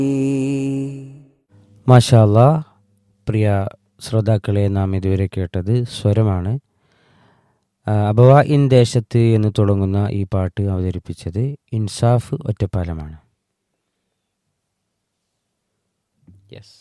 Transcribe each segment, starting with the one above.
മാഷാല്ല പ്രിയ ശ്രോതാക്കളെ നാം ഇതുവരെ കേട്ടത് സ്വരമാണ് ആ, അബവ ഇൻ ദേശത്ത് എന്ന് തുടങ്ങുന്ന ഈ പാട്ട് അവതരിപ്പിച്ചത് ഇൻസാഫ് ഒറ്റപ്പാലമാണ് യെസ്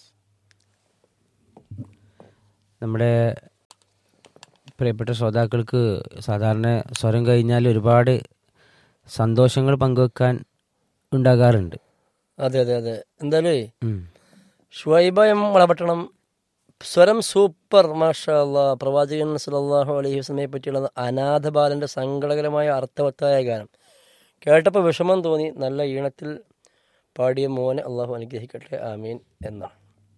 നമ്മുടെ പ്രിയപ്പെട്ട ശ്രോതാക്കൾക്ക് സാധാരണ സ്വരം കഴിഞ്ഞാൽ ഒരുപാട് സന്തോഷങ്ങൾ പങ്കുവെക്കാൻ ഉണ്ടാകാറുണ്ട് അതെ അതെ അതെ എന്തായാലും ഉം. ഷുവൈബ എം വളപട്ടണം സ്വരം സൂപ്പർ മാഷാ അല്ലാ പ്രവാചകൻ സല്ലല്ലാഹു അലൈഹി വസല്ലമയെ പറ്റിയുള്ള അനാഥ ബാലന്റെ സങ്കടകരമായ അർത്ഥവത്തായ ഗാനം കേട്ടപ്പോൾ വിഷമം തോന്നി നല്ല ഈണത്തിൽ പാടിയ മോനെ അള്ളാഹു അനുഗ്രഹിക്കട്ടെ ആമീൻ എന്നാണ്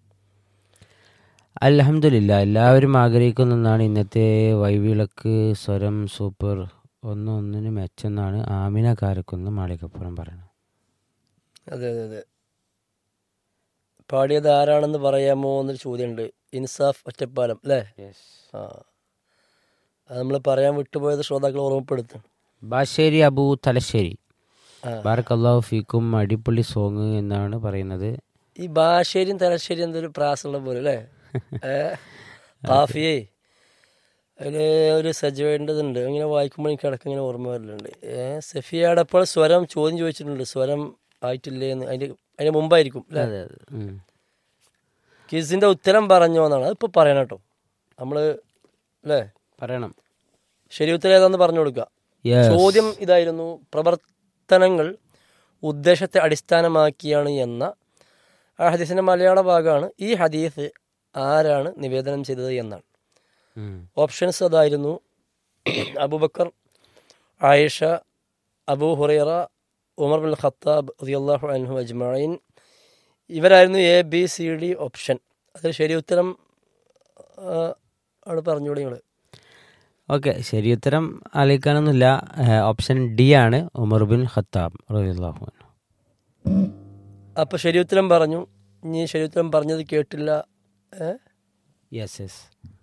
അൽഹംദുലില്ല എല്ലാവരും ആഗ്രഹിക്കുന്ന ഒന്നാണ് ഇന്നത്തെ വൈവിളക്ക് സ്വരം സൂപ്പർ ഒന്ന് ഒന്നിന് മെച്ചെന്നാണ് ആമിന കാരക്കുന്ന് മാളികപ്പുറം പറയുന്നത് അതെ അതെ അതെ പാടിയത് ആരാണെന്ന് പറയാമോ എന്നൊരു ചോദ്യമുണ്ട് ഇൻസാഫ് ഒറ്റപ്പാലം അല്ലേ ആ അത് നമ്മൾ പറയാൻ വിട്ടുപോയത് ശ്രോതാക്കൾ ഓർമ്മപ്പെടുത്തും ബാശ്ശേരി അബു തലശ്ശേരി ആ. ബാറക്കല്ലാഹു ഫീക്കും അടിപൊളി സോങ് എന്നാണ് പറയുന്നത് ഈ ബാശ്ശേരിയും തലശ്ശേരിയും എന്തൊരു പ്രാസമുള്ള പോലെ അല്ലേ ഏ? കാഫിയേ അതില് ഒരു സജീവേണ്ടതുണ്ട് ഇങ്ങനെ വായിക്കുമ്പോൾ എനിക്ക് ഇടയ്ക്ക് ഇങ്ങനെ ഓർമ്മ വരലുണ്ട് ഏ സഫിയയുടെ അപ്പോൾ സ്വരം ചോദ്യം ചോദിച്ചിട്ടുണ്ട് സ്വരം ആയിട്ടില്ലേ എന്ന് അതിന്റെ അതിന്റെ മുമ്പായിരിക്കും അല്ലേ അതെ അതെ ഉം. കിസിന്റെ ഉത്തരം പറഞ്ഞോ എന്നാണ് അതിപ്പോൾ പറയണം കേട്ടോ നമ്മള് അല്ലേ പറയണം ശരി ഉത്തരം ഏതാന്ന് പറഞ്ഞു കൊടുക്കുക Yes. ചോദ്യം ഇതായിരുന്നു പ്രവർത്തനങ്ങൾ ഉദ്ദേശത്തെ അടിസ്ഥാനമാക്കിയാണ് എന്ന ആ ഹദീസിന്റെ മലയാള ഭാഗമാണ് ഈ ഹദീസ് ആരാണ് നിവേദനം ചെയ്തത് എന്നാണ് ഉം. ഓപ്ഷൻസ് അതായിരുന്നു Abu Bakr Aisha Abu Hurairah Umar bin Khattab റിയല്ലാഹു അൻഹു അജ്മഈൻ ഇവരായിരുന്നു A B C D option അതിൽ ശരി ഉത്തരം ആ, ആണ് പറഞ്ഞോളൂ നിങ്ങൾ ഓക്കെ ശരി ഉത്തരം ആലോചിക്കാനൊന്നുമില്ല ഓപ്ഷൻ ഡി ആണ് ഉമർ ബിൻ ഖത്താബ് റളിയല്ലാഹു അൻഹു അപ്പോൾ ശരി ഉത്തരം പറഞ്ഞു ഇനി ശരി ഉത്തരം പറഞ്ഞത് കേട്ടില്ല ഏ? യെസ് യെസ്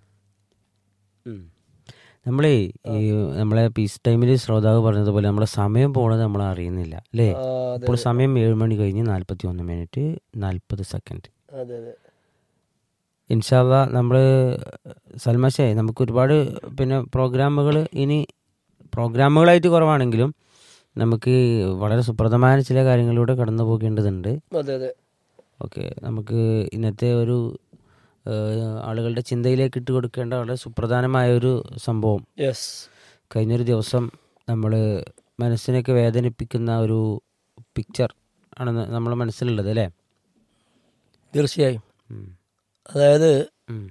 നമ്മളേ ഈ നമ്മളെ പീസ് ടൈമിൽ ശ്രോതാവ് പറഞ്ഞതുപോലെ നമ്മളെ സമയം പോണത് നമ്മൾ അറിയുന്നില്ല അല്ലേ ആ, അതെ ഇപ്പോൾ സമയം ഏഴ് മണി കഴിഞ്ഞ് നാൽപ്പത്തി ഒന്ന് മിനിറ്റ് നാൽപ്പത് സെക്കൻഡ് അതെ അതെ ഇൻഷാല്ല നമ്മൾ സൽമാശേ നമുക്ക് ഒരുപാട് പിന്നെ പ്രോഗ്രാമുകൾ ഇനി പ്രോഗ്രാമുകളായിട്ട് കുറവാണെങ്കിലും നമുക്ക് വളരെ സുപ്രദമായ ചില കാര്യങ്ങളിലൂടെ കടന്നു പോകേണ്ടതുണ്ട് അതെ അതെ ഓക്കെ നമുക്ക് ഇന്നത്തെ ഒരു ഏഹ്, ആളുകളുടെ ചിന്തയിലേക്ക് ഇട്ട് കൊടുക്കേണ്ട വളരെ സുപ്രധാനമായ ഒരു സംഭവം യെസ് കഴിഞ്ഞൊരു ദിവസം നമ്മൾ മനസ്സിനൊക്കെ വേദനിപ്പിക്കുന്ന ഒരു പിക്ചർ ആണ് നമ്മളെ മനസ്സിലുള്ളത് അല്ലേ തീർച്ചയായും ഉം. അതായത് ഉം.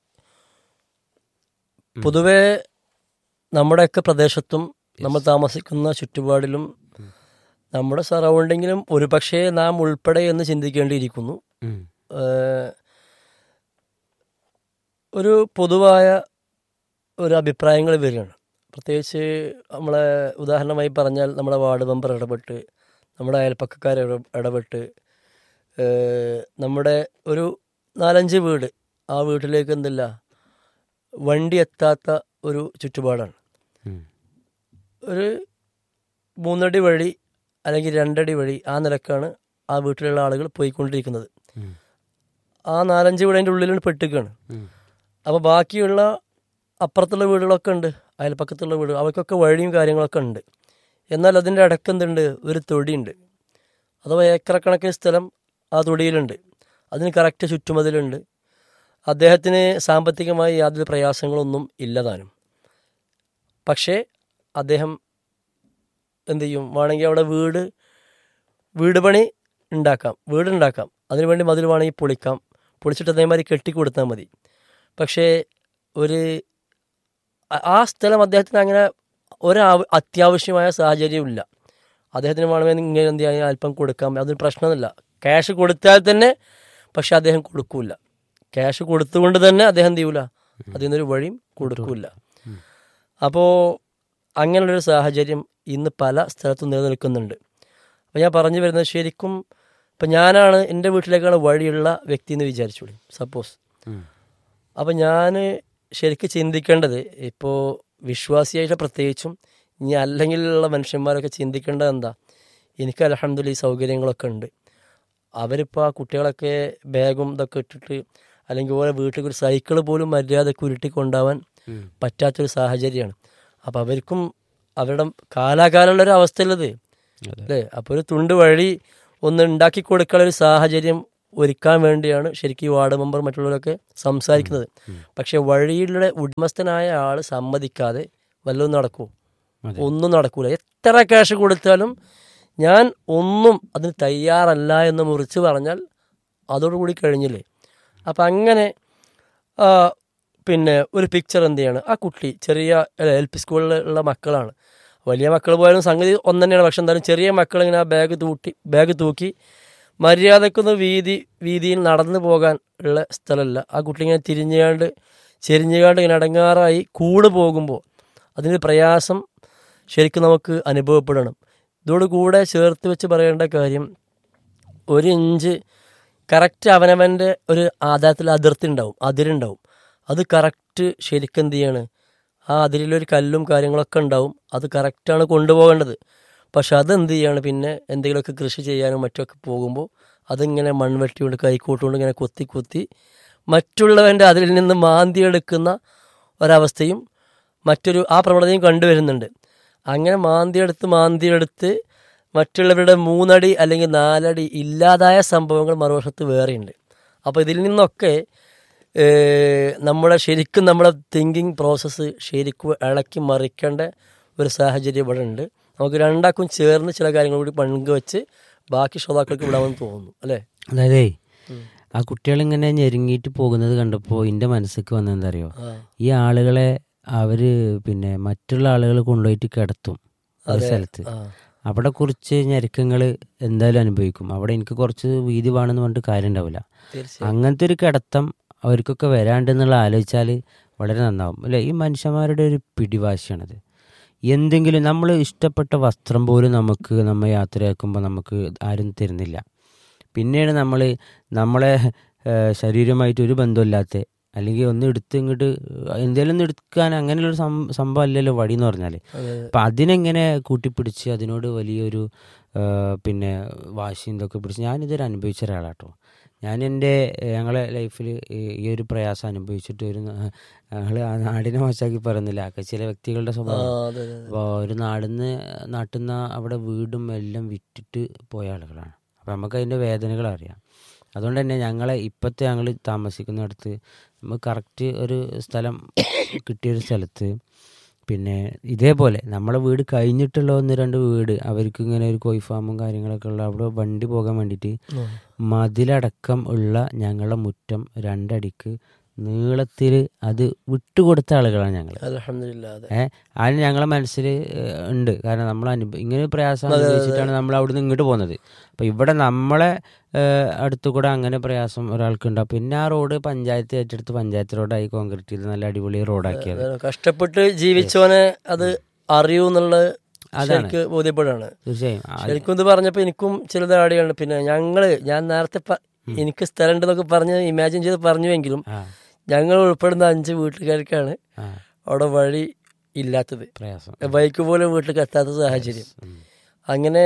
പൊതുവെ നമ്മുടെയൊക്കെ പ്രദേശത്തും നമ്മൾ താമസിക്കുന്ന ചുറ്റുപാടിലും നമ്മുടെ സറൗണ്ടിങ്ങിലും ഒരുപക്ഷെ നാം ഉൾപ്പെടെ എന്ന് ചിന്തിക്കേണ്ടിയിരിക്കുന്നു ഉം. ഏഹ്, ഒരു പൊതുവായ ഒരു അഭിപ്രായങ്ങൾ വരികയാണ് പ്രത്യേകിച്ച് നമ്മളെ ഉദാഹരണമായി പറഞ്ഞാൽ നമ്മുടെ വാർഡ് മെമ്പർ ഇടപെട്ട് നമ്മുടെ അയൽപ്പക്കക്കാർ ഇട- ഇടപെട്ട് ഏഹ്, നമ്മുടെ ഒരു നാലഞ്ച് വീട് ആ വീട്ടിലേക്ക് എന്തില്ല വണ്ടി എത്താത്ത ഒരു ചുറ്റുപാടാണ് ഉം. ഒരു മൂന്നടി വഴി അല്ലെങ്കിൽ രണ്ടടി വഴി ആ നിലക്കാണ് ആ വീട്ടിലുള്ള ആളുകൾ പോയിക്കൊണ്ടിരിക്കുന്നത് ഉം. ആ നാലഞ്ച് വീട് അതിൻ്റെ ഉള്ളിലാണ് പെട്ടുകയാണ് ഉം. അപ്പോൾ ബാക്കിയുള്ള അപ്പുറത്തുള്ള വീടുകളൊക്കെ ഉണ്ട് അയൽപ്പക്കത്തുള്ള വീട് അവർക്കൊക്കെ വഴിയും കാര്യങ്ങളൊക്കെ ഉണ്ട് എന്നാൽ അതിൻ്റെ ഇടയ്ക്ക് എന്തുണ്ട് ഒരു തൊടിയുണ്ട് അഥവാ ഏക്കറക്കണക്കിന് സ്ഥലം ആ തൊടിയിലുണ്ട് അതിന് കറക്റ്റ് ചുറ്റുമതിലുണ്ട് അദ്ദേഹത്തിന് സാമ്പത്തികമായി യാതൊരു പ്രയാസങ്ങളൊന്നും ഇല്ലതാനും പക്ഷേ അദ്ദേഹം എന്ത് ചെയ്യും വേണമെങ്കിൽ അവിടെ വീട് വീട് പണി ഉണ്ടാക്കാം വീടുണ്ടാക്കാം അതിനുവേണ്ടി മതിൽ വേണമെങ്കിൽ പൊളിക്കാം പൊളിച്ചിട്ട് അതേമാതിരി കെട്ടിക്കൊടുത്താൽ മതി പക്ഷേ ഒരു ആ- ആ സ്ഥലം അദ്ദേഹത്തിന് അങ്ങനെ ഒരു അത്യാവശ്യമായ സാഹചര്യമില്ല അദ്ദേഹത്തിന് വേണമെങ്കിൽ ഇങ്ങനെ എന്ത് ചെയ്യാൻ അല്പം കൊടുക്കാം അതൊരു പ്രശ്നമൊന്നുമില്ല ക്യാഷ് കൊടുത്താൽ തന്നെ പക്ഷെ അദ്ദേഹം കൊടുക്കൂല ക്യാഷ് കൊടുത്തുകൊണ്ട് തന്നെ അദ്ദേഹം എന്ത് ചെയ്യൂല അതിൽ നിന്നൊരു വഴിയും കൊടുക്കൂല അപ്പോൾ അങ്ങനെയുള്ളൊരു സാഹചര്യം ഇന്ന് പല സ്ഥലത്തും നിലനിൽക്കുന്നുണ്ട് അപ്പോൾ ഞാൻ പറഞ്ഞു വരുന്നത് ശരിക്കും ഇപ്പം ഞാനാണ് എൻ്റെ വീട്ടിലേക്കാണ് വഴിയുള്ള വ്യക്തി എന്ന് വിചാരിച്ചോളി സപ്പോസ് ഉം. അപ്പം ഞാൻ ശരിക്കും ചിന്തിക്കേണ്ടത് ഇപ്പോൾ വിശ്വാസിയായിട്ട് പ്രത്യേകിച്ചും ഇനി അല്ലെങ്കിലുള്ള മനുഷ്യന്മാരൊക്കെ ചിന്തിക്കേണ്ടത് എന്താ എനിക്ക് അലഹമ്മദില്ല ഈ സൗകര്യങ്ങളൊക്കെ ഉണ്ട് അവരിപ്പോൾ ആ കുട്ടികളൊക്കെ ബാഗും ഇതൊക്കെ ഇട്ടിട്ട് അല്ലെങ്കിൽ ഓരോ വീട്ടിൽ ഒരു സൈക്കിൾ പോലും മര്യാദക്ക് ഉരുട്ടി കൊണ്ടുപോകാൻ ഉം. പറ്റാത്തൊരു സാഹചര്യമാണ് അപ്പോൾ അവർക്കും അവരുടെ കാലാകാലമുള്ള ഒരു അവസ്ഥയുള്ളത് അതെ. അല്ലേ അപ്പോൾ ഒരു തുണ്ട് വഴി ഒന്ന് ഉണ്ടാക്കി കൊടുക്കാനുള്ള ഒരു സാഹചര്യം ഒരുക്കാൻ വേണ്ടിയാണ് ശരിക്കും ഈ വാർഡ് മെമ്പർ മറ്റുള്ളവരൊക്കെ സംസാരിക്കുന്നത് പക്ഷെ വഴിയിലുള്ള ഉടമസ്ഥനായ ആൾ സമ്മതിക്കാതെ വല്ലതും നടക്കുമോ അതെ. ഒന്നും നടക്കൂല എത്ര ക്യാഷ് കൊടുത്താലും ഞാൻ ഒന്നും അതിന് തയ്യാറല്ല എന്ന് മുറിച്ച് പറഞ്ഞാൽ അതോടുകൂടി കഴിഞ്ഞില്ലേ അപ്പം അങ്ങനെ ആ, പിന്നെ ഒരു പിക്ചർ എന്ത് ചെയ്യാണ് ആ കുട്ടി ചെറിയ എൽ പി സ്കൂളിലുള്ള മക്കളാണ് വലിയ മക്കൾ പോയാലും സംഗതി ഒന്ന് തന്നെയാണ് പക്ഷെ എന്തായാലും ചെറിയ മക്കൾ ഇങ്ങനെ ആ ബാഗ് തൂട്ടി ബാഗ് തൂക്കി മര്യാദക്കൊന്ന് വീതി വീതിയിൽ നടന്നു പോകാൻ ഉള്ള സ്ഥലമല്ല ആ കുട്ടി ഇങ്ങനെ തിരിഞ്ഞുകാണ്ട് ചെരിഞ്ഞുകാണ്ട് ഇങ്ങനെ അടങ്ങാറായി കൂട് പോകുമ്പോൾ അതിന് പ്രയാസം ശരിക്കും നമുക്ക് അനുഭവപ്പെടണം ഇതോടുകൂടെ ചേർത്ത് വെച്ച് പറയേണ്ട കാര്യം ഒരു ഇഞ്ച് കറക്റ്റ് അവനവൻ്റെ ഒരു ആദായത്തിൽ അതിർത്തി ഉണ്ടാവും അതിരുണ്ടാവും അത് കറക്റ്റ് ശരിക്കും എന്ത് ചെയ്യാണ് ആ അതിരിലൊരു കല്ലും കാര്യങ്ങളൊക്കെ ഉണ്ടാവും അത് കറക്റ്റാണ് കൊണ്ടുപോകേണ്ടത് പക്ഷെ അതെന്ത് ചെയ്യാണ് പിന്നെ എന്തെങ്കിലുമൊക്കെ കൃഷി ചെയ്യാനും മറ്റൊക്കെ പോകുമ്പോൾ അതിങ്ങനെ മൺവെട്ടി കൊണ്ട് കൈക്കോട്ടുകൊണ്ട് ഇങ്ങനെ കൊത്തി കൊത്തി മറ്റുള്ളവൻ്റെ അതിൽ നിന്ന് മാന്തിയെടുക്കുന്ന ഒരവസ്ഥയും മറ്റൊരു ആ പ്രവണതയും കണ്ടുവരുന്നുണ്ട് അങ്ങനെ മാന്തിയെടുത്ത് മാന്തിയെടുത്ത് മറ്റുള്ളവരുടെ മൂന്നടി അല്ലെങ്കിൽ നാലടി ഇല്ലാതായ സംഭവങ്ങൾ മറുവശത്ത് വേറെയുണ്ട് അപ്പോൾ ഇതിൽ നിന്നൊക്കെ ഏഹ്, നമ്മുടെ ശരിക്കും നമ്മുടെ തിങ്കിങ് പ്രോസസ്സ് ശരിക്കും ഇളക്കി മറിക്കേണ്ട ഒരു സാഹചര്യം ഇവിടെ ഉണ്ട് നമുക്ക് രണ്ടാക്കും ചേർന്ന് ചില കാര്യങ്ങൾ കൂടി പങ്കുവെച്ച് ബാക്കി ശ്രോതാക്കൾക്ക് വിടാമെന്ന് തോന്നുന്നു അല്ലേ അതായതേ ആ കുട്ടികളിങ്ങനെ ഞെരുങ്ങിയിട്ട് പോകുന്നത് കണ്ടപ്പോൾ എൻ്റെ മനസ്സിലേക്ക് വന്നത് എന്താ അറിയോ ആ ഈ ആളുകളെ അവര് പിന്നെ മറ്റുള്ള ആളുകൾ കൊണ്ടുപോയിട്ട് കിടത്തും ഒരു സ്ഥലത്ത് ആ അവിടെ കുറച്ച് ഞെരുക്കങ്ങൾ എന്തായാലും അനുഭവിക്കും അവിടെ എനിക്ക് കുറച്ച് വീതി വേണമെന്ന് പറഞ്ഞിട്ട് കാര്യം ഉണ്ടാവില്ല തീർച്ചയായും അങ്ങനത്തെ ഒരു കിടത്തം അവർക്കൊക്കെ വരാണ്ടെന്നുള്ള ആലോചിച്ചാൽ വളരെ നന്നാവും അല്ലേ ഈ മനുഷ്യന്മാരുടെ ഒരു പിടിവാശിയാണത് എന്തെങ്കിലും നമ്മൾ ഇഷ്ടപ്പെട്ട വസ്ത്രം പോലും നമുക്ക് നമ്മൾ യാത്രയാക്കുമ്പോൾ നമുക്ക് ആരും തരുന്നില്ല പിന്നീട് നമ്മൾ നമ്മളെ ഏഹ്, ശരീരമായിട്ട് ഒരു ബന്ധമില്ലാത്ത അല്ലെങ്കിൽ ഒന്ന് എടുത്ത് ഇങ്ങോട്ട് എന്തെങ്കിലും ഒന്ന് എടുക്കാൻ അങ്ങനെയുള്ളൊരു സം- സംഭവം അല്ലല്ലോ വഴി എന്ന് പറഞ്ഞാൽ അതെ അപ്പം അതിനെങ്ങനെ കൂട്ടിപ്പിടിച്ച് അതിനോട് വലിയൊരു ആ, പിന്നെ വാശിയും ഇതൊക്കെ പിടിച്ച് ഞാനിതൊരു അനുഭവിച്ച ഒരാളാട്ടോ ഞാൻ എൻ്റെ ഞങ്ങളെ ലൈഫിൽ ഈ ഒരു പ്രയാസം അനുഭവിച്ചിട്ട് ഒരു ഞങ്ങൾ ആ നാടിനെ മോശമാക്കി പറയുന്നില്ല ഒക്കെ ചില വ്യക്തികളുടെ ആ സ്വഭാവം അതെ അതെ അപ്പോൾ ഒരു നാടിന്ന് നാട്ടിൽ നിന്ന് അവിടെ വീടും എല്ലാം വിറ്റിട്ട് പോയ ആളുകളാണ് അപ്പോൾ നമുക്ക് അതിൻ്റെ വേദനകൾ അറിയാം അതുകൊണ്ട് തന്നെ ഞങ്ങളെ ഇപ്പോഴത്തെ ഞങ്ങൾ താമസിക്കുന്നിടത്ത് നമുക്ക് കറക്റ്റ് ഒരു സ്ഥലം കിട്ടിയൊരു സ്ഥലത്ത് പിന്നെ ഇതേപോലെ നമ്മളെ വീട് കഴിഞ്ഞിട്ടുള്ള ഒന്ന് രണ്ട് വീട് അവർക്ക് ഇങ്ങനെ ഒരു കോഴി ഫാമും കാര്യങ്ങളൊക്കെ ഉള്ള അവിടെ വണ്ടി പോകാൻ വേണ്ടിയിട്ട് ഉം. മതിലടക്കം ഉള്ള ഞങ്ങളുടെ മുറ്റം രണ്ടടിക്ക് നീളത്തിൽ അത് വിട്ടുകൊടുത്ത ആളുകളാണ് ഞങ്ങൾ അൽഹംദുലില്ലാ അതെ ഏഹ് അതിന് ഞങ്ങളെ മനസ്സിൽ ഉണ്ട് കാരണം നമ്മൾ അനുഭവ ഇങ്ങനെ ഒരു പ്രയാസം അനുഭവിച്ചിട്ടാണ് നമ്മൾ അവിടുന്ന് ഇങ്ങോട്ട് പോകുന്നത് അപ്പോൾ ഇവിടെ നമ്മളെ ഏഹ്, അടുത്ത് കൂടെ അങ്ങനെ പ്രയാസം ഒരാൾക്കുണ്ടാവും പിന്നെ ആ റോഡ് പഞ്ചായത്ത് ഏറ്റെടുത്ത് പഞ്ചായത്ത് റോഡായി കോൺക്രീറ്റ് ചെയ്ത് നല്ല അടിപൊളി റോഡാക്കിയത് അതെ, കഷ്ടപ്പെട്ട് ജീവിച്ചവനെ അത് അറിയൂ എന്നുള്ളത് അതാണ്. ശരിക്ക് ബോധ്യപ്പെടാണ് തീർച്ചയായും ആ- ശരിക്കും ഇത് പറഞ്ഞപ്പോൾ എനിക്കും ചിലത് ആടിയാണ് പിന്നെ ഞങ്ങള് ഞാൻ നേരത്തെ പ- എനിക്ക് സ്ഥലം ഉണ്ടെന്നൊക്കെ പറഞ്ഞ് ഇമാജിൻ ചെയ്ത് പറഞ്ഞുവെങ്കിലും ആ ഞങ്ങൾ ഉൾപ്പെടുന്ന അഞ്ച് വീട്ടുകാർക്കാണ് ആ അവിടെ വഴി ഇല്ലാത്തത് പ്രയാസം ബൈക്ക് പോലും വീട്ടിലേക്ക് എത്താത്ത സാഹചര്യം ഉം. അങ്ങനെ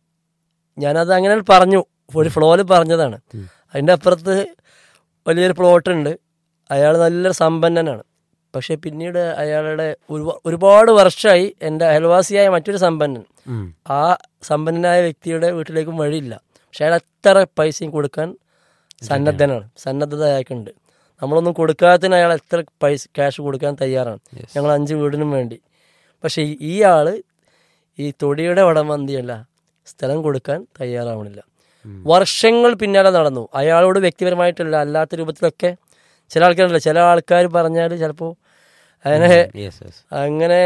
ഞാനത് അങ്ങനെ പറഞ്ഞു ഒരു ഫ്ലോയിൽ പറഞ്ഞതാണ് ഉം. അതിൻ്റെ അപ്പുറത്ത് വലിയൊരു പ്ലോട്ട് ഉണ്ട് അയാൾ നല്ലൊരു സമ്പന്നനാണ് പക്ഷേ പിന്നീട് അയാളുടെ ഒരുപാ- ഒരുപാട് വർഷമായി എൻ്റെ അയൽവാസിയായ മറ്റൊരു സമ്പന്നൻ ഉം. ആ സമ്പന്നനായ വ്യക്തിയുടെ വീട്ടിലേക്കും വഴിയില്ല പക്ഷെ അയാൾ എത്ര പൈസയും കൊടുക്കാൻ സന്നദ്ധനാണ് സന്നദ്ധത അയാൾക്കുണ്ട് നമ്മളൊന്നും കൊടുക്കാത്തതിന് അയാൾ എത്ര പൈസ ക്യാഷ് കൊടുക്കാൻ തയ്യാറാണ് Yes. ഞങ്ങൾ അഞ്ച് വീടിനും വേണ്ടി പക്ഷെ ഈ- ഈ ആള് ഈ തൊടിയുടെ വടമന്തിയല്ല സ്ഥലം കൊടുക്കാൻ തയ്യാറാവണില്ല ഉം. വർഷങ്ങൾ പിന്നാലെ നടന്നു അയാളോട് വ്യക്തിപരമായിട്ടല്ല അല്ലാത്ത രൂപത്തിലൊക്കെ ചില ആൾക്കാരുണ്ടല്ലോ ചില ആൾക്കാർ പറഞ്ഞാൽ ചിലപ്പോൾ അങ്ങനെ Yes, yes. അങ്ങനെ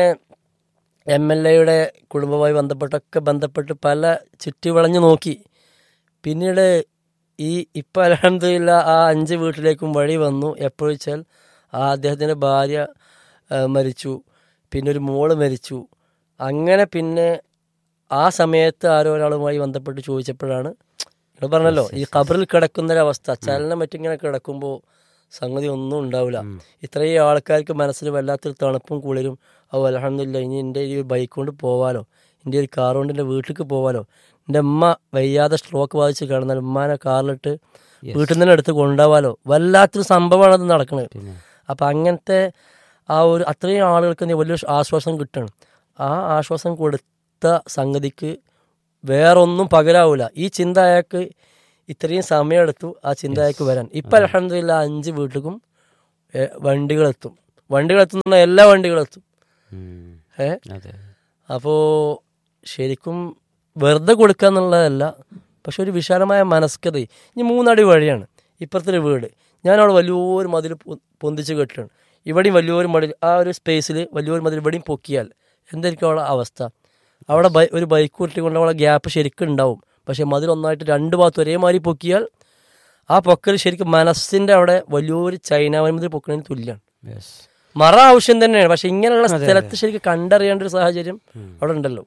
എം എൽ എയുടെ കുടുംബവുമായി ബന്ധപ്പെട്ടൊക്കെ ബന്ധപ്പെട്ട് പല ചുറ്റി വളഞ്ഞു നോക്കി പിന്നീട് ഈ ഇപ്പം അലഹമില്ല ആ അഞ്ച് വീട്ടിലേക്കും വഴി വന്നു എപ്പോഴും വെച്ചാൽ ആ അദ്ദേഹത്തിൻ്റെ ഭാര്യ ആ, മരിച്ചു പിന്നെ ഒരു മോള് മരിച്ചു അങ്ങനെ പിന്നെ ആ സമയത്ത് ആരോ ഒരാളുമായി ബന്ധപ്പെട്ട് ചോദിച്ചപ്പോഴാണ് നിങ്ങൾ പറഞ്ഞല്ലോ ഈ ഖബറിൽ കിടക്കുന്നൊരവസ്ഥ ചലനം മറ്റിങ്ങനെ കിടക്കുമ്പോൾ സംഗതി ഒന്നും ഉണ്ടാവില്ല ഉം. ഇത്രയും ആൾക്കാർക്ക് മനസ്സിൽ വല്ലാത്തൊരു തണുപ്പും കുളിരും ഓ അലഹമില്ല ഇനി എൻ്റെ ഈ ബൈക്ക് കൊണ്ട് പോവാലോ എൻ്റെ ഒരു കാർ കൊണ്ട് എൻ്റെ വീട്ടിലേക്ക് പോവാലോ എൻ്റെ ഉമ്മ വയ്യാതെ സ്ട്രോക്ക് ബാധിച്ച് കിടന്നാൽ ഉമ്മാനെ കാറിലിട്ട് വീട്ടിൽ നിന്ന് എടുത്ത് കൊണ്ടുപോകാലോ വല്ലാത്തൊരു സംഭവമാണ് അത് നടക്കുന്നത് പിന്നെ അപ്പം അങ്ങനത്തെ ആ ഒരു അത്രയും ആളുകൾക്ക് എന്ത് വലിയൊരു ആശ്വാസം കിട്ടണം ആ ആശ്വാസം കൊടുത്ത സംഗതിക്ക് വേറൊന്നും പകരാവൂല ഈ ചിന്ത അയാൾക്ക് ഇത്രയും സമയമെടുത്തു ആ ചിന്ത അയാൾക്ക് വരാൻ ഇപ്പം അലഹമില്ല അഞ്ച് വീട്ടിലും ഏ, വണ്ടികളെത്തും വണ്ടികളെത്തുന്ന പറഞ്ഞാൽ എല്ലാ വണ്ടികളെത്തും ഉം. ഏ അതെ അപ്പോൾ ശരിക്കും വെറുതെ കൊടുക്കുക എന്നുള്ളതല്ല പക്ഷെ ഒരു വിശാലമായ മനസ്കത ഇനി മൂന്നടി വഴിയാണ് ഇപ്പുറത്തെ ഒരു വീട് ഞാനവിടെ വലിയൊരു മതിൽ പൊ- പൊന്തിച്ച് കെട്ടുകയാണ് ഇവിടെയും വലിയൊരു മതിൽ ആ ഒരു സ്പേസിൽ വലിയൊരു മതിൽ ഇവിടെയും പൊക്കിയാൽ എന്തായിരിക്കും അവിടെ അവസ്ഥ അവിടെ ബൈ ഒരു ബൈക്ക് കൂട്ടിക്കൊണ്ട് അവിടെ ഗ്യാപ്പ് ശരിക്കും ഉണ്ടാവും പക്ഷേ മതിൽ ഒന്നായിട്ട് രണ്ട് ഭാഗത്ത് ഒരേമാതിരി പൊക്കിയാൽ ആ പൊക്കൽ ശരിക്കും മനസ്സിൻ്റെ അവിടെ വലിയൊരു ചൈന വൻമതിൽ പൊക്കുന്നതിന് തുല്യമാണ് യെസ് മറ ആവശ്യം തന്നെയാണ് പക്ഷെ ഇങ്ങനെയുള്ള സ്ഥലത്ത് ശരിക്കും കണ്ടറിയേണ്ട ഒരു സാഹചര്യം അവിടെ ഉണ്ടല്ലോ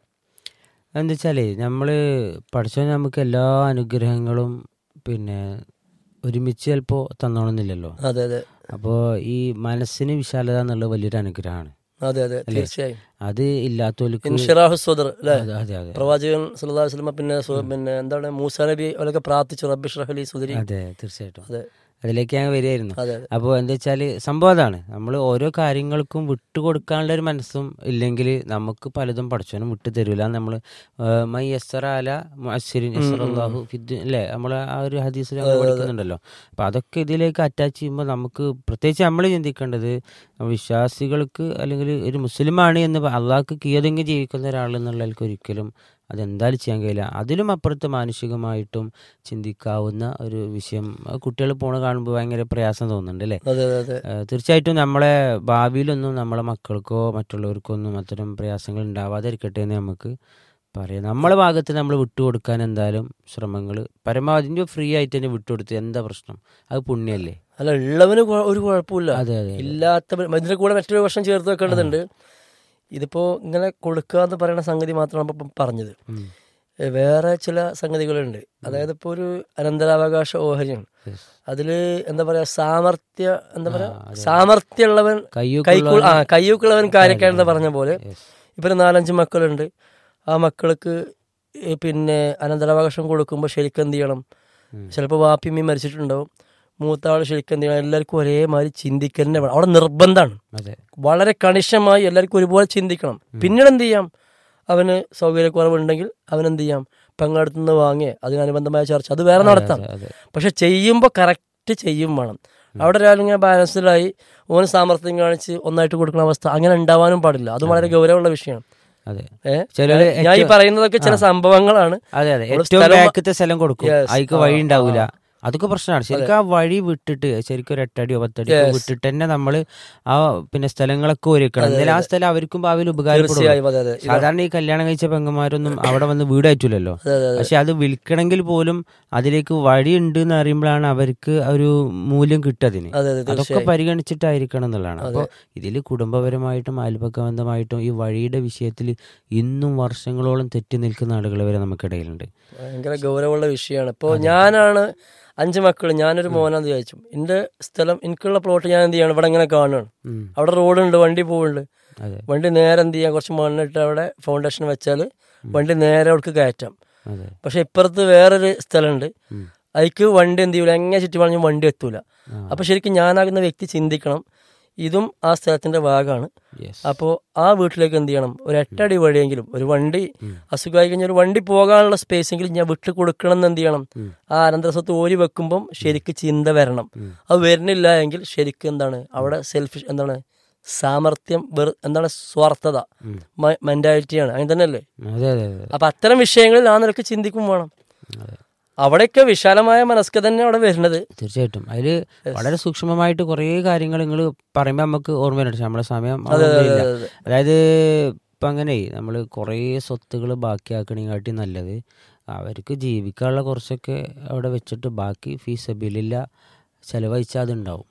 എന്താ വെച്ചാലേ നമ്മള് പഠിച്ചോ നമുക്ക് എല്ലാ അനുഗ്രഹങ്ങളും പിന്നെ ഒരുമിച്ച് ചിലപ്പോ തന്നോണമെന്നില്ലല്ലോ അതെ അതെ അപ്പോൾ ഈ മനസ്സിന് വിശാലത എന്നുള്ളത് വലിയൊരു അനുഗ്രഹമാണ് അതെ അതെ തീർച്ചയായും അത് ഇല്ലാത്തവർക്ക് ഇൻഷിറാഹു സ്വദർ അല്ലേ അതെ അതെ അതെ പ്രവാചകൻ സല്ലല്ലാഹു അലൈഹി വസല്ലമ പിന്നെ സു- പിന്നെ എന്താണ് മൂസാ നബി അവരൊക്കെ പ്രാർത്ഥിച്ചു റബ്ബി ഷ്റഹ്ലി സുദരി അതെ തീർച്ചയായിട്ടും അതെ അതിലേക്ക് ഞാൻ വരികയായിരുന്നു അതെ അതെ അപ്പോൾ എന്താ വെച്ചാൽ സംഭവം അതാണ് നമ്മൾ ഓരോ കാര്യങ്ങൾക്കും വിട്ടുകൊടുക്കാനുള്ള ഒരു മനസ്സും ഇല്ലെങ്കിൽ നമുക്ക് പലതും പഠിച്ചവനും വിട്ടു തരൂല നമ്മൾ മൈ യസ്സറ അല മുഅസ്സിരിൻ യസ്സറല്ലാഹു ഫിദ്ദു അല്ലേ നമ്മൾ ആ ഒരു ഹദീസിൽ നമ്മൾ പഠിക്കുന്നുണ്ടല്ലോ അപ്പോൾ അതൊക്കെ ഇതിലേക്ക് അറ്റാച്ച് ചെയ്യുമ്പോൾ നമുക്ക് പ്രത്യേകിച്ച് നമ്മൾ ചിന്തിക്കേണ്ടത് വിശ്വാസികൾക്ക് അല്ലെങ്കിൽ ഒരു മുസ്ലിമാണ് എന്ന് പ- അള്ളാഹ്ക്ക് കീഴടങ്ങി ജീവിക്കുന്ന ഒരാൾ എന്നുള്ളവർക്ക് ഒരിക്കലും അതെന്തായാലും ചെയ്യാൻ കഴിയില്ല അതിലും അപ്പുറത്ത് മാനുഷികമായിട്ടും ചിന്തിക്കാവുന്ന ഒരു വിഷയം കുട്ടികൾ പോണ കാണുമ്പോൾ ഭയങ്കര പ്രയാസം തോന്നുന്നുണ്ട് അല്ലേ അതെ അതെ അതെ ഏഹ് തീർച്ചയായിട്ടും നമ്മളെ ഭാവിയിലൊന്നും നമ്മളെ മക്കൾക്കോ മറ്റുള്ളവർക്കോ ഒന്നും അത്തരം പ്രയാസങ്ങൾ ഉണ്ടാവാതിരിക്കട്ടെ എന്ന് നമുക്ക് പറയാം നമ്മളെ ഭാഗത്ത് നമ്മൾ വിട്ടുകൊടുക്കാൻ എന്തായാലും ശ്രമങ്ങൾ പരമാവധി ഫ്രീ ആയിട്ട് തന്നെ വിട്ടുകൊടുത്ത് എന്താ പ്രശ്നം അത് പുണ്യല്ലേ അല്ല ഉള്ളവന് കുഴ- ഒരു കുഴപ്പമില്ല അതെ അതെ ഇല്ലാത്ത ഇതിന്റെ കൂടെ മറ്റൊരു വർഷം ചേർത്ത് വെക്കേണ്ടതുണ്ട് ഇതിപ്പോ ഇങ്ങനെ കൊടുക്കുക എന്ന് പറയുന്ന സംഗതി മാത്രമാണ് ഇപ്പം പറഞ്ഞത് ഉം. ഏ, വേറെ ചില സംഗതികളുണ്ട് അതായത് ഇപ്പോൾ ഒരു അനന്തരാവകാശ ഓഹരിയാണ് Yes. അതില് എന്താ പറയാ സാമർത്ഥ്യ എന്താ പറയാ സാമർത്ഥ്യമുള്ളവൻ കയ്യൂക്കുള്ള- കൈക്കുള്ള ആ കയ്യൂക്കുള്ളവൻ കാര്യക്കാരെന്ന് പറഞ്ഞ പോലെ Yes. ഇപ്പൊ ഒരു നാലഞ്ച് മക്കളുണ്ട് ആ മക്കൾക്ക് ഈ പിന്നെ അനന്തരാവകാശം കൊടുക്കുമ്പോൾ ശരിക്കും എന്ത് ചെയ്യണം ഉം. ചിലപ്പോൾ വാപ്പിയമ്മയും മരിച്ചിട്ടുണ്ടാവും മൂത്ത ആൾ ശരിക്കും എന്ത് ചെയ്യണം എല്ലാവർക്കും ഒരേമാതിരി ചിന്തിക്കന്നെ വേണം അവിടെ നിർബന്ധമാണ് അതെ വളരെ കണിശമായി എല്ലാവർക്കും ഒരുപോലെ ചിന്തിക്കണം പിന്നീട് എന്ത് ചെയ്യാം അവന് സൗകര്യക്കുറവുണ്ടെങ്കിൽ അവൻ എന്ത് ചെയ്യാം പെങ്ങടുത്ത് നിന്ന് വാങ്ങിയേ അതിനനുബന്ധമായ ചർച്ച അത് വേറെ നടത്താം അതെ, അതെ പക്ഷെ ചെയ്യുമ്പോൾ കറക്റ്റ് ചെയ്യും വേണം അവിടെ ഒരാളിങ്ങനെ ബാലൻസ്ഡിലായി ഓന് സാമർത്ഥ്യം കാണിച്ച് ഒന്നായിട്ട് കൊടുക്കുന്ന അവസ്ഥ അങ്ങനെ ഉണ്ടാവാനും പാടില്ല അത് വളരെ ഗൗരവമുള്ള വിഷയമാണ് അതെ ഏഹ് ചിലര് ഞാൻ ഈ പറയുന്നതൊക്കെ ചില സംഭവങ്ങളാണ് അതെ അതെ നമ്മള് ഏറ്റവും സ്ഥലം- ബാക്കത്തെ സ്ഥലം കൊടുക്കും Yes. അതിക്ക് ആ, വഴി ഉണ്ടാവില്ല ആ. അതൊക്കെ പ്രശ്നമാണ് ശരിക്കും ആ വഴി വിട്ടിട്ട് ശരിക്കും ഒരു എട്ടടിയോ പത്തടിയോ Yes. വിട്ടിട്ട് തന്നെ നമ്മൾ ആ പിന്നെ സ്ഥലങ്ങളൊക്കെ ഒരുക്കണം എന്നാലും ആ സ്ഥലം അവർക്കും ഭാവിയിൽ ഉപകാരപ്പെടും തീർച്ചയായും അതെ അതെ ഇത് സാധാരണ ഈ കല്യാണം കഴിച്ച പെങ്ങന്മാരൊന്നും അവിടെ വന്ന് വീട് അയറ്റില്ലല്ലോ അതെ അതെ അതെ പക്ഷെ അത് വിൽക്കണമെങ്കിൽ പോലും അതിലേക്ക് വഴി ഉണ്ട് എന്ന് അറിയുമ്പോഴാണ് അവർക്ക് ഒരു മൂല്യം കിട്ടതിന് അതെ അതെ അതൊക്കെ തീർച്ചയായും പരിഗണിച്ചിട്ടായിരിക്കണം എന്നുള്ളതാണ് അപ്പോൾ ഇതിൽ കുടുംബപരമായിട്ടും അയൽപക്ക ബന്ധമായിട്ടും ഈ വഴിയുടെ വിഷയത്തിൽ ഇന്നും വർഷങ്ങളോളം തെറ്റി നിൽക്കുന്ന ആളുകൾ വരെ നമുക്കിടയിലുണ്ട് ഭയങ്കര ഗൗരവമുള്ള വിഷയമാണ് ഇപ്പോൾ ഞാനാണ് അഞ്ച് മക്കൾ ഞാനൊരു മോനാന്ന് വിചാരിച്ചു എൻ്റെ സ്ഥലം എനിക്കുള്ള പ്ലോട്ട് ഞാൻ എന്ത് ചെയ്യണം ഇവിടെ ഇങ്ങനെ കാണുകയാണ് ഉം. അവിടെ റോഡുണ്ട് വണ്ടി പോകുന്നുണ്ട് അതെ വണ്ടി നേരെ എന്ത് ചെയ്യാം കുറച്ച് മണ്ണിട്ട് അവിടെ ഫൗണ്ടേഷൻ വെച്ചാൽ വണ്ടി നേരെ അവിടേക്ക് കയറ്റാം അതെ പക്ഷെ ഇപ്പുറത്ത് വേറൊരു സ്ഥലമുണ്ട് ഉം. അതിക്ക് വണ്ടി എന്ത് ചെയ്യൂല എങ്ങനെ ചുറ്റി വളഞ്ഞും വണ്ടി എത്തൂല ആ. അപ്പൊ ശരിക്കും ഞാനാകുന്ന വ്യക്തി ചിന്തിക്കണം ഇതും ആ സ്ഥലത്തിന്റെ ഭാഗമാണ് യെസ് അപ്പോൾ ആ വീട്ടിലേക്ക് എന്ത് ചെയ്യണം ഒരു എട്ടടി വഴിയെങ്കിലും ഒരു വണ്ടി അസുഖമായി കഴിഞ്ഞാൽ ഒരു വണ്ടി പോകാനുള്ള സ്പേസ് എങ്കിലും ഞാൻ വിട്ടു കൊടുക്കണം എന്ന് എന്ത് ചെയ്യണം ഉം. ആ അനന്തരസ്വത്ത് ഓരി വെക്കുമ്പം ശരിക്ക് ചിന്ത വരണം അത് വരുന്നില്ല എങ്കിൽ ശരിക്കും എന്താണ് അവിടെ സെൽഫിഷ് എന്താണ് സാമർത്ഥ്യം വെറു എന്താണ് സ്വാർത്ഥത മെന്റാലിറ്റിയാണ് അങ്ങനെ തന്നെയല്ലേ അതെ അതെ അതെ അപ്പൊ അത്തരം വിഷയങ്ങളിൽ ആ നിലക്ക് ചിന്തിക്കും വേണം അതെ അവിടെയൊക്കെ വിശാലമായ മനസ്ക തന്നെ അവിടെ വരുന്നത് തീർച്ചയായിട്ടും അതിൽ വളരെ സൂക്ഷ്മമായിട്ട് കുറേ കാര്യങ്ങൾ നിങ്ങൾ പറയുമ്പോൾ നമുക്ക് ഓർമ്മ വരുന്നുണ്ട് പക്ഷെ നമ്മുടെ സമയം അതൊന്നുമില്ല. അതെ, അതെ. അതായത് ഇപ്പം അങ്ങനെ നമ്മൾ കുറേ സ്വത്തുകൾ ബാക്കിയാക്കണേക്കാട്ടി നല്ലത് അവർക്ക് ജീവിക്കാനുള്ള കുറച്ചൊക്കെ അവിടെ വെച്ചിട്ട് ബാക്കി ഫീസബിലില്ല ചിലവഴിച്ചാൽ അതുണ്ടാവും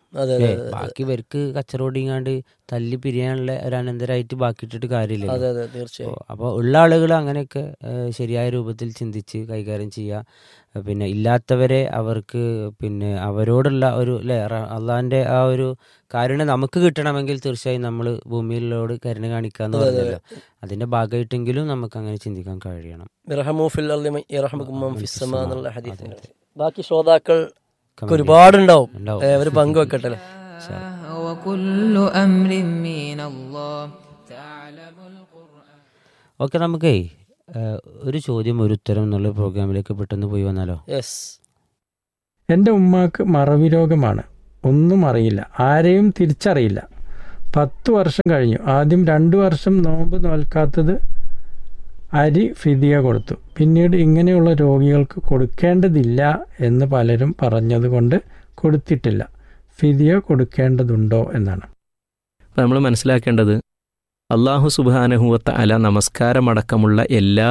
അതെ അല്ലേ അതെ ബാക്കി ഇവർക്ക് കച്ചറോടിങ്ങാണ്ട് തല്ലി പിരിയാനുള്ള ഒരു അനന്തരായിട്ട് ബാക്കി ഇട്ടിട്ട് കാര്യമില്ല അതെ അതെ തീർച്ചയായും അപ്പോൾ ഉള്ള ആളുകൾ അങ്ങനെയൊക്കെ ഏഹ്, ശരിയായ രൂപത്തിൽ ചിന്തിച്ച് കൈകാര്യം ചെയ്യുക ഏഹ്, പിന്നെ ഇല്ലാത്തവരെ അവർക്ക് പിന്നെ അവരോടുള്ള ഒരു അല്ലേ അള്ളാഹിൻ്റെ ആ ഒരു കാരുണ്യം നമുക്ക് കിട്ടണമെങ്കിൽ തീർച്ചയായും നമ്മൾ ഭൂമിയിലോട് കരുണ കാണിക്കുക എന്ന് പറഞ്ഞല്ലോ അതിന്റെ ഭാഗമായിട്ടെങ്കിലും നമുക്ക് അങ്ങനെ ചിന്തിക്കാൻ കഴിയണം ഇർഹമു ഫിൽ അർളി മൻ യർഹമുക്കും മൻ ഫിസ് ഫിസ് സമാ സമാ. എന്നുള്ള അതെ, ഹദീസ് അതെ. ബാക്കി ശ്രോതാക്കൾക്ക് Comment ഒരുപാടുണ്ടാവും ഉണ്ടാവും. ഏ, അവര് പങ്കുവെക്കട്ടെ അല്ലേ? وكل أمر من الله تعلم القرآن ഓക്കെ നമുക്കേ ഏഹ്, ഒരു ചോദ്യം ഒരു ഉത്തരം എന്നുള്ള പ്രോഗ്രാമിലേക്ക് പെട്ടെന്ന് പോയി വന്നാലോ യെസ് എൻ്റെ ഉമ്മാക്ക് മറവി രോഗമാണ് ഒന്നും അറിയില്ല ആരെയും തിരിച്ചറിയില്ല പത്ത് വർഷം കഴിഞ്ഞു ആദ്യം രണ്ടു വർഷം നോമ്പ് നോൽക്കാത്തത് അരി ഫിദിയ കൊടുത്തു പിന്നീട് ഇങ്ങനെയുള്ള രോഗികൾക്ക് കൊടുക്കേണ്ടതില്ല എന്ന് പലരും പറഞ്ഞതുകൊണ്ട് കൊടുത്തിട്ടില്ല ഫിദിയ കൊടുക്കേണ്ടതുണ്ടോ എന്നാണ് അപ്പോൾ നമ്മൾ മനസ്സിലാക്കേണ്ടത് അള്ളാഹു സുബാനഹുവത്ത അല നമസ്കാരമടക്കമുള്ള എല്ലാ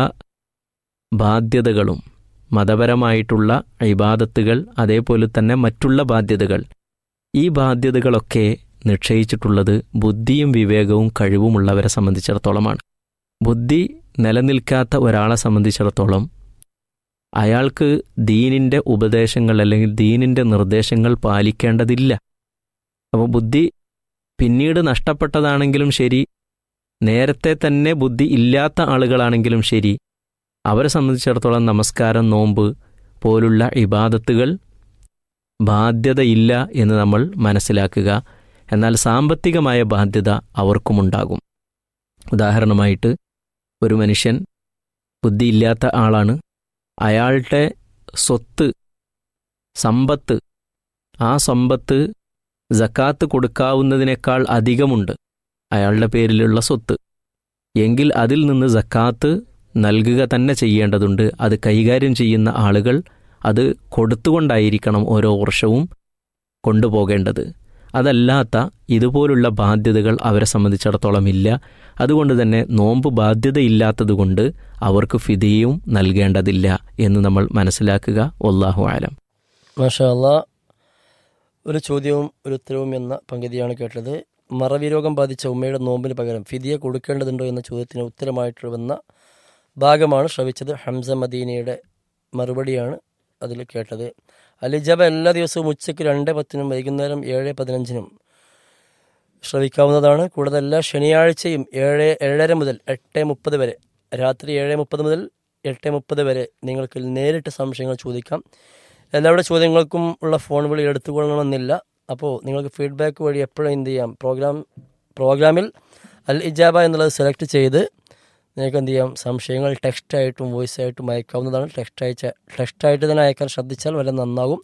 ബാധ്യതകളും മതപരമായിട്ടുള്ള ഇബാദത്തുകൾ അതേപോലെ തന്നെ മറ്റുള്ള ബാധ്യതകൾ ഈ ബാധ്യതകളൊക്കെ നിശ്ചയിച്ചിട്ടുള്ളത് ബുദ്ധിയും വിവേകവും കഴിവുമുള്ളവരെ സംബന്ധിച്ചിടത്തോളമാണ് ബുദ്ധി നിലനിൽക്കാത്ത ഒരാളെ സംബന്ധിച്ചിടത്തോളം അയാൾക്ക് ദീനിൻ്റെ ഉപദേശങ്ങൾ അല്ലെങ്കിൽ ദീനിൻ്റെ നിർദ്ദേശങ്ങൾ പാലിക്കേണ്ടതില്ല അപ്പോൾ ബുദ്ധി പിന്നീട് നഷ്ടപ്പെട്ടതാണെങ്കിലും ശരി നേരത്തെ തന്നെ ബുദ്ധി ഇല്ലാത്ത ആളുകളാണെങ്കിലും ശരി അവരെ സംബന്ധിച്ചിടത്തോളം നമസ്കാരം നോമ്പ് പോലുള്ള ഇബാദത്തുകൾ ബാധ്യതയില്ല എന്ന് നമ്മൾ മനസ്സിലാക്കുക എന്നാൽ സാമ്പത്തികമായ ബാധ്യത അവർക്കുമുണ്ടാകും ഉദാഹരണമായിട്ട് ഒരു മനുഷ്യൻ ബുദ്ധിയില്ലാത്ത ആളാണ് അയാളുടെ സ്വത്ത് സമ്പത്ത് ആ സമ്പത്ത് ജക്കാത്ത് കൊടുക്കാവുന്നതിനേക്കാൾ അധികമുണ്ട് അയാളുടെ പേരിലുള്ള സ്വത്ത് എങ്കിൽ അതിൽ നിന്ന് ജക്കാത്ത് നൽകുക തന്നെ ചെയ്യേണ്ടതുണ്ട് അത് കൈകാര്യം ചെയ്യുന്ന ആളുകൾ അത് കൊടുത്തുകൊണ്ടായിരിക്കണം ഓരോ വർഷവും കൊണ്ടുപോകേണ്ടത് അതല്ലാത്ത ഇതുപോലുള്ള ബാധ്യതകൾ അവരെ സംബന്ധിച്ചിടത്തോളം ഇല്ല അതുകൊണ്ട് തന്നെ നോമ്പ് ബാധ്യതയില്ലാത്തതുകൊണ്ട് അവർക്ക് ഫിദിയും നൽകേണ്ടതില്ല എന്ന് നമ്മൾ മനസ്സിലാക്കുക ഒല്ലാഹു ആലം മാഷാ അല്ലാ ഒരു ചോദ്യവും ഒരു ഉത്തരവും എന്ന പങ്കുതിയാണ് കേട്ടത് മറവി രോഗം ബാധിച്ച ഉമ്മയുടെ നോമ്പിന് പകരം ഫിദിയ കൊടുക്കേണ്ടതുണ്ടോ എന്ന ചോദ്യത്തിന് ഉത്തരമായിട്ട് വന്ന ഭാഗമാണ് ശ്രവിച്ചത് ഹംസ മദീനയുടെ മറുപടിയാണ് അതിൽ കേട്ടത് അലിജബ എല്ലാ ദിവസവും ഉച്ചയ്ക്ക് രണ്ട് പത്തിനും വൈകുന്നേരം ഏഴ് പതിനഞ്ചിനും ശ്രവിക്കാവുന്നതാണ് കൂടുതൽ എല്ലാ ശനിയാഴ്ചയും ഏഴ് ഏഴര മുതൽ എട്ട് മുപ്പത് വരെ രാത്രി ഏഴ് മുപ്പത് മുതൽ എട്ട് മുപ്പത് വരെ നിങ്ങൾക്ക് നേരിട്ട് സംശയങ്ങൾ ചോദിക്കാം എല്ലാവരുടെ ചോദ്യങ്ങൾക്കും ഉള്ള ഫോൺ വിളി എടുത്തുകൊള്ളണമെന്നില്ല അപ്പോൾ നിങ്ങൾക്ക് ഫീഡ്ബാക്ക് വഴി എപ്പോഴും എന്ത് ചെയ്യാം പ്രോഗ്രാം പ്രോഗ്രാമിൽ അൽ ഇജാബ എന്നുള്ളത് സെലക്ട് ചെയ്ത് നിങ്ങൾക്ക് എന്ത് ചെയ്യാം സംശയങ്ങൾ ടെക്സ്റ്റായിട്ടും വോയിസ് ആയിട്ടും അയക്കാവുന്നതാണ് ടെക്സ്റ്റ് അയച്ച ടെക്സ്റ്റായിട്ട് തന്നെ അയക്കാൻ ശ്രദ്ധിച്ചാൽ വളരെ നന്നാകും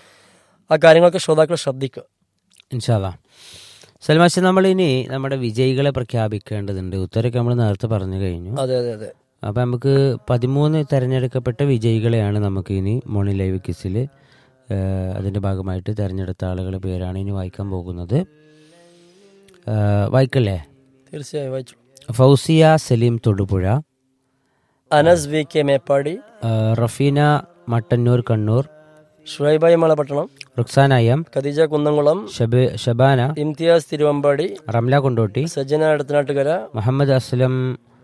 ആ കാര്യങ്ങളൊക്കെ ശ്രോതാക്കൾ ശ്രദ്ധിക്കുക ഇൻഷാല്ല സൽമാശ നമ്മൾ ഇനി നമ്മുടെ വിജയികളെ പ്രഖ്യാപിക്കേണ്ടതുണ്ട് ഉത്തരമൊക്കെ നമ്മൾ നേരത്തെ പറഞ്ഞു കഴിഞ്ഞു അതെ അതെ അതെ അപ്പം നമുക്ക് പതിമൂന്ന് തിരഞ്ഞെടുക്കപ്പെട്ട വിജയികളെയാണ് നമുക്ക് ഇനി മോർണിംഗ് ലൈവ് കിസിൽ അതിൻ്റെ ഭാഗമായിട്ട് തിരഞ്ഞെടുത്ത ആളുകളുടെ പേരാണ് ഇനി വായിക്കാൻ പോകുന്നത് ആ, വായിക്കല്ലേ തീർച്ചയായും വായിച്ചു ഫൗസിയ സലീം തൊടുപുഴ അനസ് വി കെ മേപ്പാടി ആ, റഫീന മട്ടന്നൂർ കണ്ണൂർ ഷുറൈബായി മലപട്ടണം റുക്സാന എം ഖദീജ കുന്നംകുളം ഷബ് ഷബാന ഇംതിയാസ് തിരുവമ്പാടി റംല കൊണ്ടോട്ടി സജ്ജന അടുത്തനാട്ടുകര മുഹമ്മദ് അസ്ലം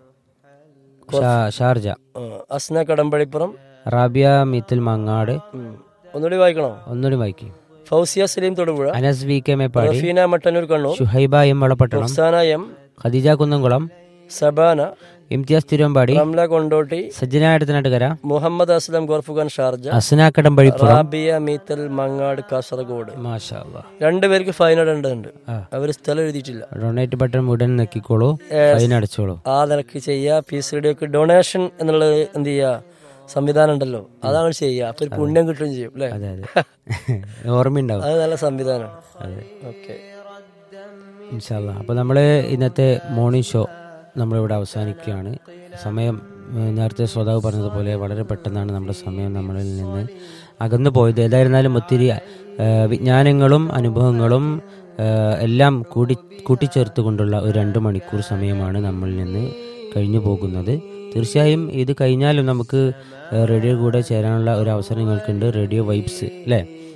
ഷാ- ഷാർജ ആ, അസ്ന കടമ്പഴിപ്പുറം റാബിയ മീത്തുൽ മങ്ങാട് ഉം. ഒന്നുകൂടി വായിക്കണോ ഒന്നുകൂടി വായിക്കും Fousiya Saleem Thodupuzha Anas V K Meppadi Rafeena Mattannur Kannur Shuhaiba M Valapattanam Ruksana M Khadeeja Kunnamkulam Sabana Imthiyas Thiruvambady Ramla Kondotty Sajjana Aduthanattukara Muhammad Aslam Khorfakkan Sharjah Asna Kadampazhipuram Rabiya Meethal Mangad Kasaragod മാഷാ അല്ലാ. രണ്ടുപേർക്ക് ഫൈൻ ഇടേണ്ടതുണ്ട് ആ. അവർ സ്ഥലം എഴുതിയിട്ടില്ല ഡൊണേറ്റ് ബട്ടൺ ഉടൻ നെക്കിക്കോളൂ ഫൈൻ അടച്ചോളൂ ആ നിലക്ക് ചെയ്യുക പീസ് റേഡിയോക്ക് ഡൊണേഷൻ എന്നുള്ളത് എന്ത് ചെയ്യുക സംവിധാനം ഉണ്ടല്ലോ അതാണ് ചെയ്യുക അപ്പൊ ഒരു പുണ്യം കിട്ടുകയും ചെയ്യും അല്ലേ അതെ അതെ ഓർമ്മയുണ്ടാവും അത് നല്ല സംവിധാനമാണ് ഓക്കെ ഇൻഷാല്ല അപ്പോൾ നമ്മൾ ഇന്നത്തെ മോർണിംഗ് ഷോ നമ്മളിവിടെ അവസാനിക്കുകയാണ് സമയം ഏഹ്, നേരത്തെ ശ്രോതാവ് പറഞ്ഞതുപോലെ വളരെ പെട്ടെന്നാണ് നമ്മുടെ സമയം നമ്മളിൽ നിന്ന് അകന്നു പോയത് ഏതായിരുന്നാലും ഒത്തിരി ഏഹ്, വിജ്ഞാനങ്ങളും അനുഭവങ്ങളും ഏഹ്, എല്ലാം കൂടി കൂട്ടിച്ചേർത്തുകൊണ്ടുള്ള ഒരു രണ്ട് മണിക്കൂർ സമയമാണ് നമ്മളിൽ നിന്ന് കഴിഞ്ഞു പോകുന്നത് തീർച്ചയായും ഇത് കഴിഞ്ഞാലും നമുക്ക് ഏഹ്, റേഡിയോ കൂടെ ചേരാനുള്ള ഒരു അവസരം നിങ്ങൾക്കുണ്ട് റേഡിയോ വൈബ്സ് അല്ലേ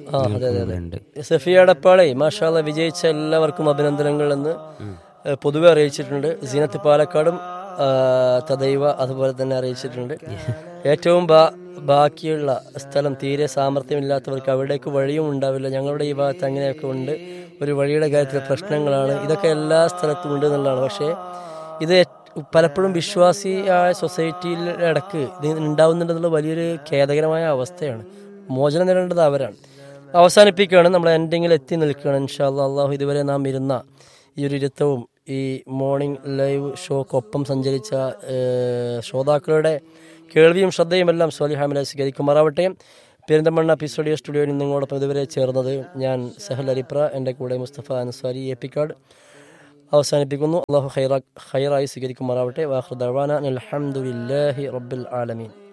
ആ അതെ അതെ അതെ ഉണ്ട് സഫിയ അടപ്പാളെ മാഷാല്ല വിജയിച്ച എല്ലാവർക്കും അഭിനന്ദനങ്ങൾ എന്ന് ഏഹ്, പൊതുവെ അറിയിച്ചിട്ടുണ്ട് സീനത്ത് പാലക്കാടും ആ, തദൈവ അതുപോലെ തന്നെ അറിയിച്ചിട്ടുണ്ട് ഏറ്റവും ബാ- ബാക്കിയുള്ള സ്ഥലം തീരെ സാമർഥ്യമില്ലാത്തവർക്ക് അവിടേക്ക് വഴിയും ഉണ്ടാവില്ല ഞങ്ങളുടെ ഈ ഭാഗത്ത് അങ്ങനെയൊക്കെ ഉണ്ട് ഒരു വഴിയുടെ കാര്യത്തിൽ പ്രശ്നങ്ങളാണ് ഇതൊക്കെ എല്ലാ സ്ഥലത്തും ഉണ്ട് എന്നുള്ളതാണ് പക്ഷേ ഇത് ഏറ്റ്- പലപ്പോഴും വിശ്വാസിയായ സൊസൈറ്റിയിൽ ഇടക്ക് ഇത് ഉണ്ടാവുന്നുണ്ടെന്നുള്ള വലിയൊരു ഖേദകരമായ അവസ്ഥയാണ് മോചനം നേടേണ്ടത് അവരാണ് അവസാനിപ്പിക്കുകയാണ് നമ്മൾ എൻഡിങ്ങിൽ എത്തി നിൽക്കുകയാണ് ഇൻഷാല്ല അള്ളാഹു ഇതുവരെ നാം ഇരുന്ന ഈ ഒരു ഇരുത്തവും ഈ മോർണിംഗ് ലൈവ് ഷോക്കൊപ്പം സഞ്ചരിച്ച ഏഹ്, ശ്രോതാക്കളുടെ കേൾവിയും ശ്രദ്ധയും എല്ലാം സ്വാലിഹാമിലെ സ്വീകരിക്കുമാറാവട്ടെ പെരിന്തമണ്ണ പി സ്റ്റുഡിയോ സ്റ്റുഡിയോയിൽ നിങ്ങളോടൊപ്പം ഇതുവരെ ചേർന്നത് ഞാൻ സഹൽ അരിപ്ര എൻ്റെ കൂടെ മുസ്തഫ അൻസാരി എപ്പിക്കാട് അവസാനിപ്പിക്കുന്നു അള്ളാഹു ഹൈറ ഹൈറായി സ്വീകരിക്കുമാറാവട്ടെ വാഹൃദാന അലഹമുല്ലാഹി റബ്ബിൽ ആലമീൻ